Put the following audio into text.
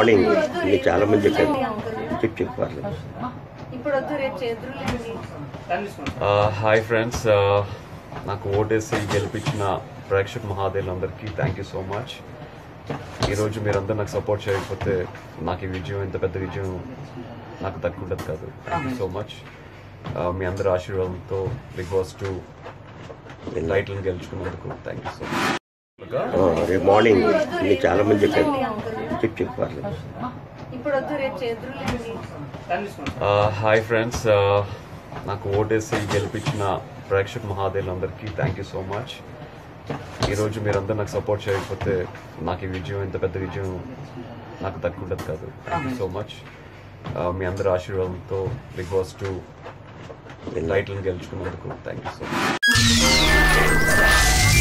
morning ఇది చాలా మంది చెప్పారు చెప్పు చెప్పు పర్లేదు ఇప్పుడు వద్దు రేపు చేతురులేండి హాయ్ ఫ్రెండ్స్ నాకు ఓటేసి గెలిపించిన ప్రేక్షక మహాదేవులందరికీ థ్యాంక్ యూ సో మచ్ ఈరోజు మీరందరూ నాకు సపోర్ట్ చేయకపోతే నాకు ఈ విజయం ఇంత పెద్ద విజయం నాకు దక్కుండదు కాదు థ్యాంక్ యూ సో మచ్ మీ అందరి ఆశీర్వాదంతో బిగ్ బాస్ టూ టైటిల్ని గెలుచుకున్నందుకు థ్యాంక్ యూ సో మచ్ ఆ, రేపు మార్నింగ్ ఇది చాలా మంది చెప్పారు చెప్పు చెప్పు పర్లేదు ఇప్పుడు వద్దు రేపు చేతురులేండి హాయ్ ఫ్రెండ్స్ నాకు ఓటేసి గెలిపించిన ప్రేక్షక మహాదేవులందరికీ థ్యాంక్ యూ సో మచ్ ఈరోజు మీరందరూ నాకు సపోర్ట్ చేయకపోతే నాకు ఈ విజయం ఇంత పెద్ద విజయం నాకు దక్కుండదు కాదు థ్యాంక్ యూ సో మచ్ మీ అందరి ఆశీర్వాదంతో బిగ్ బాస్ టూ టైటిల్ని గెలుచుకున్నందుకు థ్యాంక్ యూ సో మచ్